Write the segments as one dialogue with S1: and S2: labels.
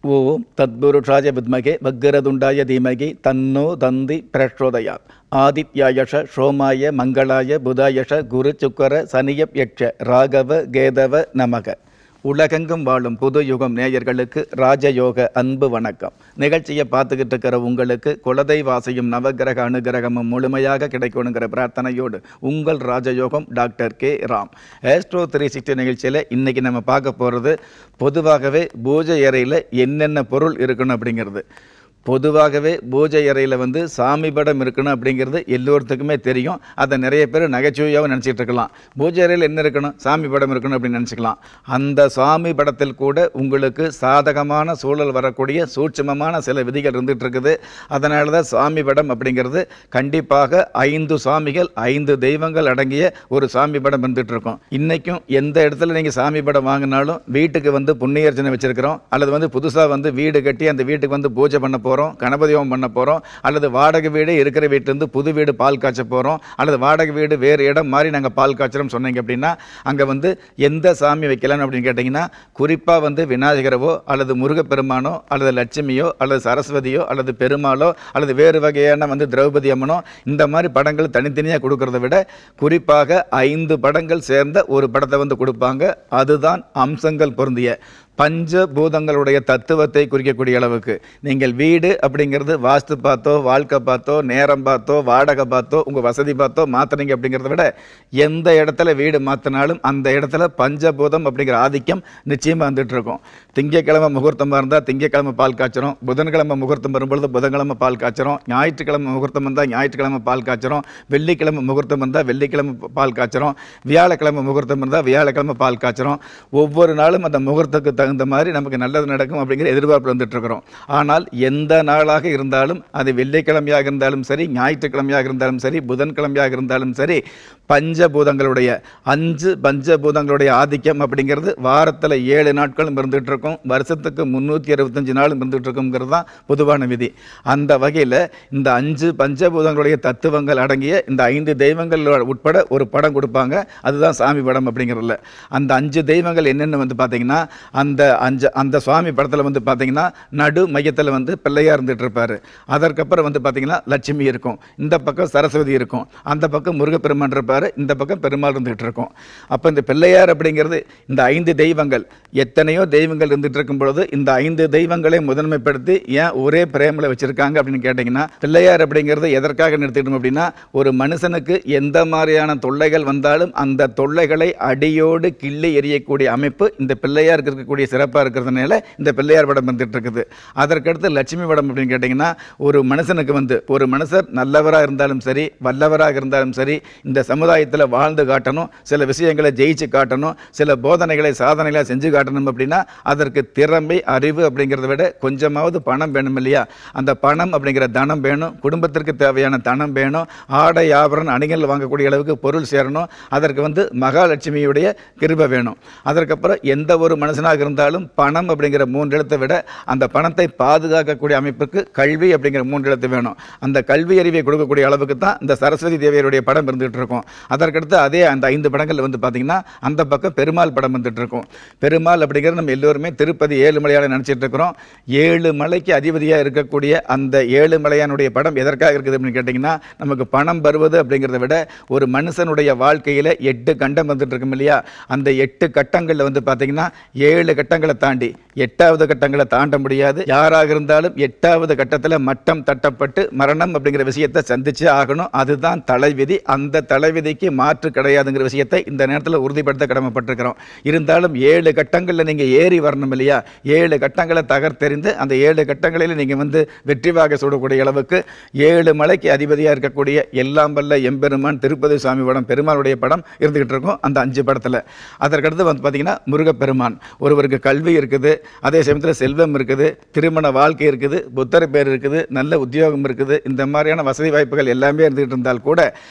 S1: ஓம் தத்புருஷாய வித்மகே வக்கரதுண்டாய தீமகி தன்னோ தந்தி பிரச்சோதயாத் ஆதித்யாயஷ சோமாய மங்களாய புதாயஷ குரு சுக்கர சனியப் யட்ச ராகவ கேதவ நமக உலகெங்கும் வாழும் புது யுகம் நேயர்களுக்கு ராஜயோக அன்பு வணக்கம் நிகழ்ச்சியை பார்த்துக்கிட்டு இருக்கிற உங்களுக்கு குலதெய்வாசையும் நவகிரக அனுகிரகமும் முழுமையாக கிடைக்கணுங்கிற பிரார்த்தனையோடு உங்கள் ராஜயோகம் doctor K Ram astro three sixty நிகழ்ச்சியில் இன்றைக்கி நம்ம பார்க்க போகிறது பொதுவாகவே பூஜை அறையில் என்னென்ன பொருள் இருக்கணும் அப்படிங்கிறது பொதுவாகவே பூஜை அறையில் வந்து சாமி படம் இருக்கணும் அப்படிங்கிறது எல்லோருத்துக்குமே தெரியும் அதை நிறைய பேர் நகைச்சுவையாகவும் நினச்சிட்டு இருக்கலாம் பூஜை அறையில் என்ன இருக்கணும் சாமி படம் இருக்கணும் அப்படின்னு நினச்சிக்கலாம் அந்த சாமி படத்தில் கூட உங்களுக்கு சாதகமான சூழல் வரக்கூடிய சூட்சமமான சில விதிகள் இருந்துகிட்டு இருக்குது அதனால தான் சாமி படம் அப்படிங்கிறது கண்டிப்பாக ஐந்து சாமிகள் ஐந்து தெய்வங்கள் அடங்கிய ஒரு சாமி படம் இருந்துகிட்டு இருக்கும் இன்றைக்கும் எந்த இடத்துல நீங்கள் சாமி படம் வாங்கினாலும் வீட்டுக்கு வந்து புண்ணியர்ச்சனை வச்சுருக்கிறோம் அல்லது வந்து புதுசாக வந்து வீடு கட்டி அந்த வீட்டுக்கு வந்து பூஜை பண்ண போகிறோம் கணபதி ஹோமம் பண்ண போகிறோம் அல்லது வாடகை வீடு இருக்கிற வீட்டிலேருந்து புது வீடு பால் காய்ச்ச போகிறோம் அல்லது வாடகை வீடு வேறு இடம் மாதிரி நாங்கள் பால் காய்ச்சறோம் சொன்னீங்க அப்படின்னா அங்கே வந்து எந்த சாமி வைக்கலாம் அப்படின்னு கேட்டிங்கன்னா குறிப்பாக வந்து விநாயகரவோ அல்லது முருகப்பெருமானோ அல்லது லட்சுமியோ அல்லது சரஸ்வதியோ அல்லது பெருமாளோ அல்லது வேறு வகையான வந்து திரௌபதி அம்மனோ இந்த மாதிரி படங்கள் தனித்தனியாக கொடுக்கறத விட குறிப்பாக ஐந்து படங்கள் சேர்ந்த ஒரு படத்தை வந்து கொடுப்பாங்க அதுதான் அம்சங்கள் பொருந்திய பஞ்சபூதங்களுடைய தத்துவத்தை குறிக்கக்கூடிய அளவுக்கு நீங்கள் வீடு அப்படிங்கிறது வாஸ்து பார்த்தோ வாழ்க்கை பார்த்தோ நேரம் பார்த்தோ வாடகை பார்த்தோ உங்கள் வசதி பார்த்தோ மாற்றுறீங்க அப்படிங்கிறத விட எந்த இடத்துல வீடு மாற்றினாலும் அந்த இடத்துல பஞ்சபூதம் அப்படிங்கிற ஆதிக்கம் நிச்சயமாக வந்துட்டு இருக்கும் திங்கக்கிழமை முகூர்த்தமாக இருந்தால் திங்கக்கிழமை பால் காய்ச்சறோம் புதன்கிழமை முகூர்த்தம் வரும்பொழுது புதன்கிழமை பால் காய்ச்சறோம் ஞாயிற்றுக்கிழமை முகூர்த்தம் வந்தால் ஞாயிற்றுக்கிழமை பால் காய்ச்சறோம் வெள்ளிக்கிழமை முகூர்த்தம் வந்தால் வெள்ளிக்கிழமை பால் காய்ச்சறோம் வியாழக்கிழமை முகூர்த்தம் இருந்தால் வியாழக்கிழமை பால் காய்ச்சறோம் ஒவ்வொரு நாளும் அந்த முகூர்த்தத்துக்கு தகுந்த மாதிரி நமக்கு நல்லது நடக்கும் அப்படிங்கிற எதிர்பார்ப்பு வந்துட்டு இருக்கிறோம் ஆனால் எந்த நாளாக இருந்தாலும் அது வெள்ளிக்கிழமையாக இருந்தாலும் சரி ஞாயிற்றுக்கிழமையாக இருந்தாலும் சரி புதன்கிழமையாக இருந்தாலும் சரி பஞ்சபூதங்களுடைய அஞ்சு பஞ்சபூதங்களுடைய ஆதிக்கம் அப்படிங்கிறது வாரத்தில் ஏழு நாட்களும் இருந்துகிட்டு இருக்கும் வருஷத்துக்கு முந்நூற்றி அறுபத்தஞ்சு நாளும் இருந்துகிட்டு இருக்குங்கிறது தான் பொதுவான விதி அந்த வகையில் இந்த அஞ்சு பஞ்சபூதங்களுடைய தத்துவங்கள் அடங்கிய இந்த ஐந்து தெய்வங்கள் உட்பட ஒரு படம் கொடுப்பாங்க அதுதான் சாமி படம் அப்படிங்கிறதுல அந்த அஞ்சு தெய்வங்கள் என்னென்னு வந்து பார்த்தீங்கன்னா அந்த அஞ்சு அந்த சுவாமி படத்தில் வந்து பார்த்தீங்கன்னா நடு மையத்தில் வந்து பிள்ளையாக இருந்துகிட்டு இருப்பார் அதற்கப்புறம் வந்து பார்த்தீங்கன்னா லட்சுமி இருக்கும் இந்த பக்கம் சரஸ்வதி இருக்கும் அந்த பக்கம் முருகப்பெருமான் இருப்பார் இந்த பக்கம் பெருமாள் இருந்துகிட்டு இருக்கும் அப்போ இந்த பிள்ளையார் அப்படிங்கிறது இந்த ஐந்து தெய்வங்கள் எத்தனையோ தெய்வங்கள் இருந்துகிட்டு இருக்கும் பொழுது இந்த ஐந்து தெய்வங்களை முதன்மைப்படுத்தி ஏன் ஒரே பிரேமில் வச்சுருக்காங்க அப்படின்னு கேட்டிங்கன்னா பிள்ளையார் அப்படிங்கிறது எதற்காக நிறுத்திட்டோம் அப்படின்னா ஒரு மனுஷனுக்கு எந்த மாதிரியான தொல்லைகள் வந்தாலும் அந்த தொல்லைகளை அடியோடு கிள்ளி எறியக்கூடிய அமைப்பு இந்த பிள்ளையாருக்கு இருக்கக்கூடிய சிறப்பாக இருக்கிறதுனால இந்த பிள்ளையார் படம் வந்துட்டு இருக்குது அதற்கடுத்து லட்சுமி படம் அப்படின்னு கேட்டிங்கன்னா ஒரு மனுஷனுக்கு வந்து ஒரு மனுஷர் நல்லவராக இருந்தாலும் சரி வல்லவராக இருந்தாலும் சரி இந்த சமுதாயத்தில் வாழ்ந்து காட்டணும் சில விஷயங்களை ஜெயிச்சு காட்டணும் சில போதனைகளை சாதனைகளை செஞ்சு காட்டணும் அப்படின்னா அதற்கு திறமை அறிவு அப்படிங்கிறத விட கொஞ்சமாவது பணம் வேணும் இல்லையா அந்த பணம் அப்படிங்கிற தனம் வேணும் குடும்பத்திற்கு தேவையான தனம் வேணும் ஆடை ஆபரணம் அணிகள் வாங்கக்கூடிய அளவுக்கு பொருள் சேரணும் அதற்கு வந்து மகாலட்சுமியுடைய கிருபை வேணும் அதற்கப்புறம் எந்த ஒரு மனுஷனாக இருந்தாலும் பணம் அப்படிங்கிற மூன்று எழுத்தை விட அந்த பணத்தை பாதுகாக்கக்கூடிய அமைப்புக்கு கல்வி அப்படிங்கிற மூன்று எழுத்து வேணும் அந்த கல்வி அறிவை கொடுக்கக்கூடிய அளவுக்கு தான் இந்த சரஸ்வதி தேவியருடைய படம் இருந்துகிட்டு இருக்கும் அதற்கடுத்து அதே அந்த ஐந்து படங்கள் வந்து பார்த்தீங்கன்னா அந்த பக்கம் பெருமாள் படம் வந்துட்டு இருக்கும் பெருமாள் அப்படிங்கிறது நம்ம எல்லோருமே திருப்பதி ஏழு மலையாள நினச்சிட்டு இருக்கிறோம் ஏழு மலைக்கு அதிபதியாக இருக்கக்கூடிய அந்த ஏழு மலையானுடைய படம் எதற்காக இருக்குது அப்படின்னு கேட்டிங்கன்னா நமக்கு பணம் வருவது அப்படிங்கிறத விட ஒரு மனுஷனுடைய வாழ்க்கையில் எட்டு கண்டம் வந்துட்டு இருக்கும் இல்லையா அந்த எட்டு கட்டங்களில் வந்து பார்த்தீங்கன்னா ஏழு கட்டங்களை தாண்டி எட்டாவது கட்டங்களை தாண்ட முடியாது யாராக இருந்தாலும் எட்டாவது கட்டத்தில் மட்டம் தட்டப்பட்டு மரணம் அப்படிங்கிற விஷயத்தை சந்திச்சே ஆகணும் அதுதான் தலைவிதி அந்த தலைவிதிக்கு மாற்று கிடையாதுங்கிற விஷயத்தை இந்த நேரத்தில் உறுதிப்படுத்த கடமைப்பட்டிருக்கிறோம் இருந்தாலும் ஏழு கட்டங்களில் நீங்கள் ஏறி வரணும் இல்லையா ஏழு கட்டங்களை தகர்த்தெறிந்து அந்த ஏழு கட்டங்களில் நீங்கள் வந்து வெற்றி வாக சூடக்கூடிய அளவுக்கு ஏழு மலைக்கு அதிபதியாக இருக்கக்கூடிய எல்லாம் வல்ல எம்பெருமான் திருப்பதி சுவாமி படம் பெருமாளுடைய படம் இருந்துகிட்டு இருக்கும் அந்த அஞ்சு படத்தில் அதற்கடுத்து வந்து பார்த்தீங்கன்னா முருகப்பெருமான் ஒருவருக்கு கல்வி இருக்குது அதே சமயத்தில் செல்வம் இருக்குது திருமண வாழ்க்கை இருக்குது புத்தர் பேர் இருக்குது நல்ல உத்தியோகம் இருக்குது இந்த மாதிரியான வசதி வாய்ப்புகள் எல்லாமே இருந்துகிட்டு இருந்தால் கூட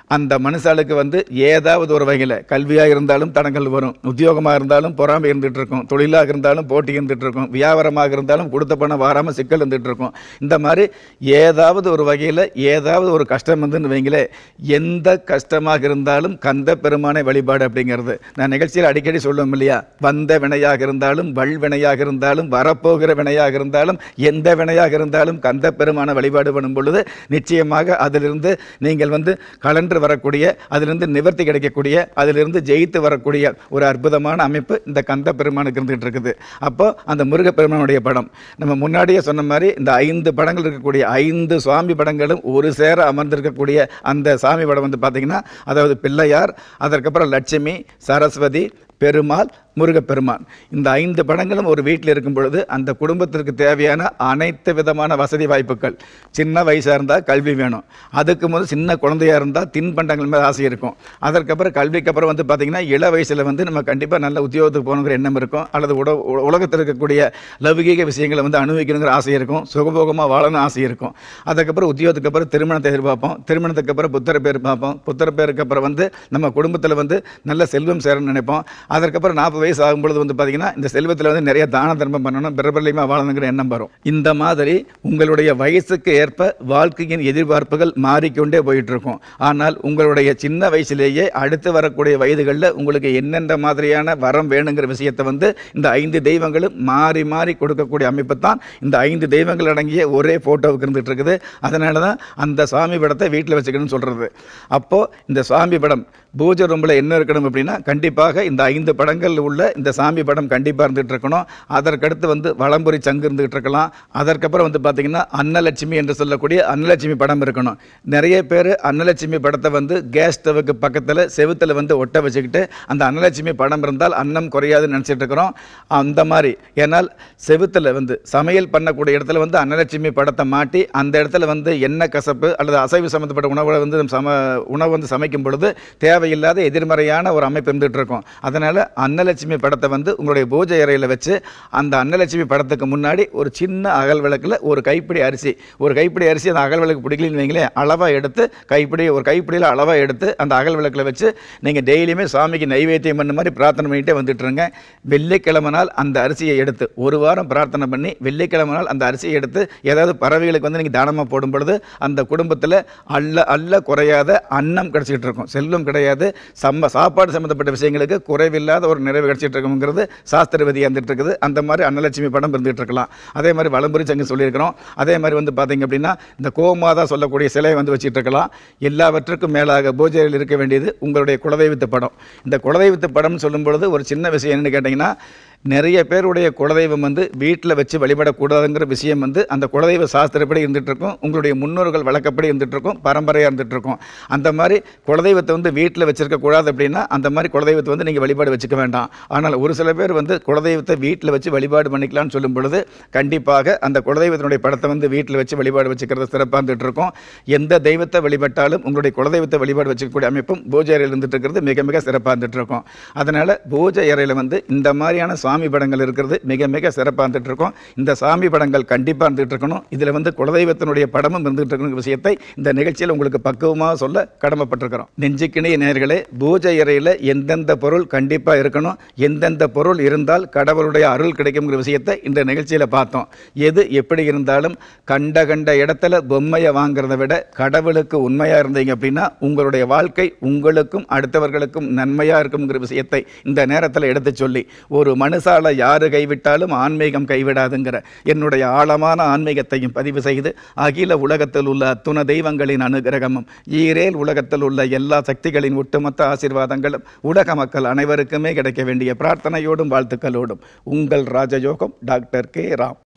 S1: அந்த மனுஷாளுக்கு வந்து ஏதாவது ஒரு வகையில் கல்வியாக இருந்தாலும் தடங்கள் வரும் உத்தியோகமாக இருந்தாலும் பொறாமை இருந்துகிட்டு இருக்கும் தொழிலாக இருந்தாலும் போட்டி இருந்துகிட்டு இருக்கும் வியாபாரமாக இருந்தாலும் கொடுத்த பணம் வாராமல் சிக்கல் இருந்துகிட்டு இருக்கும் இந்த மாதிரி ஏதாவது ஒரு வகையில் ஏதாவது ஒரு கஷ்டம் வந்துன்னு வைங்களே எந்த கஷ்டமாக இருந்தாலும் கந்த பெருமானை வழிபாடு அப்படிங்கிறது நான் நிகழ்ச்சியில் அடிக்கடி சொல்லுவோம் இல்லையா வந்த வினையாக இருந்தாலும் வல் வினையாக இருந்தாலும் வரப்போகிற வினையாக இருந்தாலும் எந்த வினையாக இருந்தாலும் கந்த பெருமான வழிபாடு பண்ணும் பொழுது நிச்சயமாக அதிலிருந்து நீங்கள் வந்து கலன்று வரக்கூடிய அதிலிருந்து நிவர்த்தி கிடைக்கக்கூடிய அதிலிருந்து ஜெயித்து வரக்கூடிய ஒரு அற்புதமான அமைப்பு இந்த கந்த பெருமானுக்கு இருந்துகிட்டு இருக்குது அப்போ அந்த முருகப்பெருமானுடைய படம் நம்ம முன்னாடியே சொன்ன மாதிரி இந்த ஐந்து படங்கள் இருக்கக்கூடிய ஐந்து சுவாமி படங்களும் ஒரு சேர அமர்ந்திருக்கக்கூடிய அந்த சாமி படம் வந்து பார்த்தீங்கன்னா அதாவது பிள்ளையார் அதற்கப்புறம் லட்சுமி சரஸ்வதி பெருமாள் முருகப்பெருமான் இந்த ஐந்து படங்களும் ஒரு வீட்டில் இருக்கும் பொழுது அந்த குடும்பத்திற்கு தேவையான அனைத்து விதமான வசதி வாய்ப்புகள் சின்ன வயசாக இருந்தால் கல்வி வேணும் அதுக்கு முதல் சின்ன குழந்தையாக இருந்தால் தின்பண்டங்கள் மேலே ஆசை இருக்கும் அதற்கப்புறம் கல்விக்கு அப்புறம் வந்து பார்த்திங்கன்னா இள வயசில் வந்து நம்ம கண்டிப்பாக நல்ல உத்தியோகத்துக்கு போகணுங்கிற எண்ணம் இருக்கும் அல்லது உட உ- உலகத்தில் இருக்கக்கூடிய லௌகிக விஷயங்களை வந்து அனுபவிக்கணுங்கிற ஆசை இருக்கும் சுகபோகமாக வாழணும் ஆசை இருக்கும் அதுக்கப்புறம் உத்தியோகத்துக்கு அப்புறம் திருமணத்தை எதிர்பார்ப்போம் திருமணத்துக்கு அப்புறம் புத்திர பேர் பார்ப்போம் புத்திர பேருக்கு அப்புறம் வந்து நம்ம குடும்பத்தில் வந்து நல்ல செல்வம் சேரணும்னு நினைப்போம் அதற்கப்புறம் நாற்பது வயசு ஆகும் பொழுது வந்து பார்த்தீங்கன்னா இந்த செல்வத்தில் வந்து நிறைய தான தர்மம் பண்ணணும் பிரபலியமாக வாழணுங்கிற எண்ணம் வரும் இந்த மாதிரி உங்களுடைய வயசுக்கு ஏற்ப வாழ்க்கையின் எதிர்பார்ப்புகள் மாறிக்கொண்டே போயிட்டு இருக்கும் ஆனால் உங்களுடைய சின்ன வயசுலேயே அடுத்து வரக்கூடிய வயதுகளில் உங்களுக்கு என்னென்ன மாதிரியான வரம் வேணுங்கிற விஷயத்தை வந்து இந்த ஐந்து தெய்வங்களும் மாறி மாறி கொடுக்கக்கூடிய அமைப்பு தான் இந்த ஐந்து தெய்வங்கள் அடங்கிய ஒரே ஃபோட்டோவுக்கு இருந்துகிட்டு இருக்குது அதனால தான் அந்த சாமி படத்தை வீட்டில் வச்சுக்கணும்னு சொல்கிறது அப்போது இந்த சாமி படம் பூஜை ரூமில் என்ன இருக்கணும் அப்படின்னா கண்டிப்பாக இந்த ஐந்து படங்கள் உள்ள இந்த சாமி படம் கண்டிப்பாக இருந்துகிட்டு இருக்கணும் அதற்கடுத்து வந்து வளம்புரி சங்கு இருந்துகிட்டு இருக்கலாம் அதற்கப்புறம் வந்து பார்த்திங்கன்னா அன்னலட்சுமி என்று சொல்லக்கூடிய அன்னலட்சுமி படம் இருக்கணும் நிறைய பேர் அன்னலட்சுமி படத்தை வந்து கேஸ் ஸ்டவுக்கு பக்கத்தில் செவுத்தில் வந்து ஒட்ட வச்சுக்கிட்டு அந்த அன்னலட்சுமி படம் இருந்தால் அன்னம் குறையாதுன்னு நினச்சிட்டு இருக்கிறோம் அந்த மாதிரி ஏன்னால் செவுத்தில் வந்து சமையல் பண்ணக்கூடிய இடத்துல வந்து அன்னலட்சுமி படத்தை மாட்டி அந்த இடத்துல வந்து எண்ணெய் கசப்பு அல்லது அசைவு சம்மந்தப்பட்ட உணவுகளை வந்து நம்ம சம உணவு வந்து சமைக்கும் பொழுது தேவையில்லாத எதிர்மறையான ஒரு அமைப்பு இருந்துகிட்டு இருக்கும் அதனால் அன்னலட்சுமி படத்தை வந்து உங்களுடைய பூஜை அறையில் வச்சு அந்த அன்னலட்சுமி படத்துக்கு முன்னாடி ஒரு சின்ன அகல் விளக்கில் ஒரு கைப்பிடி அரிசி ஒரு கைப்பிடி அரிசி அந்த அகல் விளக்கு பிடிக்கலன்னு வைங்களேன் அளவாக எடுத்து கைப்பிடி ஒரு கைப்பிடியில் அளவாக எடுத்து அந்த அகல் விளக்கில் வச்சு நீங்கள் டெய்லியுமே சாமிக்கு நைவேத்தியம் பண்ண மாதிரி பிரார்த்தனை பண்ணிகிட்டே வந்துட்டு இருங்க வெள்ளிக்கிழமை நாள் அந்த அரிசியை எடுத்து ஒரு வாரம் பிரார்த்தனை பண்ணி வெள்ளிக்கிழமை நாள் அந்த அரிசியை எடுத்து ஏதாவது பறவைகளுக்கு வந்து நீங்கள் தானமாக போடும் பொழுது அந்த குடும்பத்தில் அல்ல அல்ல குறையாத அன்னம் கிடச்சிக்கிட்டு இருக்கும் செல்வம் கிடையாது சம்ம சாப்பாடு சம்மந்தப்பட்ட விஷயங்களுக்கு குறைவில்லாத ஒரு நிறைவு கிடச்சிட்டு இருக்குங்கிறது சாஸ்திர விதியாக இருந்துட்டு இருக்குது அந்த மாதிரி அன்னலட்சுமி படம் இருந்துகிட்டு இருக்கலாம் அதே மாதிரி வளம்புரி சங்கு சொல்லியிருக்கிறோம் அதே மாதிரி வந்து பார்த்தீங்க அப்படின்னா இந்த கோமாதா சொல்லக்கூடிய சிலையை வந்து வச்சுட்டு இருக்கலாம் எல்லாவற்றுக்கும் மேலாக பூஜையில் இருக்க வேண்டியது உங்களுடைய குலதெய்வத்து படம் இந்த குலதெய்வத்து படம்னு சொல்லும் பொழுது ஒரு சின்ன விஷயம் என்னன்னு கேட்டிங்கன்னா நிறைய பேருடைய குலதெய்வம் வந்து வீட்டில் வச்சு வழிபடக்கூடாதுங்கிற விஷயம் வந்து அந்த குலதெய்வ சாஸ்திரப்படி இருந்துட்டு இருக்கும் உங்களுடைய முன்னோர்கள் வழக்கப்படி இருந்துட்டு இருக்கும் பரம்பரையாக இருந்துட்டு இருக்கும் அந்த மாதிரி குலதெய்வத்தை வந்து வீட்டில் வச்சிருக்க கூடாது அப்படின்னா அந்த மாதிரி குலதெய்வத்தை வந்து நீங்கள் வழிபாடு வச்சுக்க வேண்டாம் ஆனால் ஒரு சில பேர் வந்து குலதெய்வத்தை வீட்டில் வச்சு வழிபாடு பண்ணிக்கலாம்னு சொல்லும் பொழுது கண்டிப்பாக அந்த குலதெய்வத்தினுடைய படத்தை வந்து வீட்டில் வச்சு வழிபாடு வச்சுக்கிறது சிறப்பாக இருந்துட்டு இருக்கும் எந்த தெய்வத்தை வழிபட்டாலும் உங்களுடைய குலதெய்வத்தை வழிபாடு வச்சுக்கக்கூடிய அமைப்பும் பூஜை அறையில் இருந்துட்டு இருக்கிறது மிக மிக சிறப்பாக இருந்துட்டு இருக்கும் அதனால் பூஜை அறையில் வந்து இந்த மாதிரியான சாமி படங்கள் இருக்கிறது மிக மிக சிறப்பாக இருந்துட்டு இருக்கும் இந்த சாமி படங்கள் கண்டிப்பாக இருந்துட்டு இருக்கணும் இதில் வந்து குலதெய்வத்தினுடைய படமும் இருந்துட்டு இருக்கணும் விஷயத்தை இந்த நிகழ்ச்சியில் உங்களுக்கு பக்குவமாக சொல்ல கடமைப்பட்டிருக்கிறோம் நெஞ்சுக்கிணைய நேர்களே பூஜை அறையில் எந்தெந்த பொருள் கண்டிப்பாக இருக்கணும் எந்தெந்த பொருள் இருந்தால் கடவுளுடைய அருள் கிடைக்குங்கிற விஷயத்தை இந்த நிகழ்ச்சியில் பார்த்தோம் எது எப்படி இருந்தாலும் கண்ட கண்ட இடத்துல பொம்மையை வாங்குறதை விட கடவுளுக்கு உண்மையாக இருந்தீங்க அப்படின்னா உங்களுடைய வாழ்க்கை உங்களுக்கும் அடுத்தவர்களுக்கும் நன்மையாக இருக்குங்கிற விஷயத்தை இந்த நேரத்தில் எடுத்து சொல்லி ஒரு மனுஷால யாரு கைவிட்டாலும் ஆன்மீகம் கைவிடாதுங்கிற என்னுடைய ஆழமான ஆன்மீகத்தையும் பதிவு செய்து அகில உலகத்தில் உள்ள அத்துண தெய்வங்களின் அனுகிரகமும் ஈரேல் உலகத்தில் உள்ள எல்லா சக்திகளின் ஒட்டுமொத்த ஆசீர்வாதங்களும் உலக மக்கள் அனைவருக்குமே கிடைக்க வேண்டிய பிரார்த்தனையோடும் வாழ்த்துக்களோடும் உங்கள் ராஜயோகம் டாக்டர் கே ராம்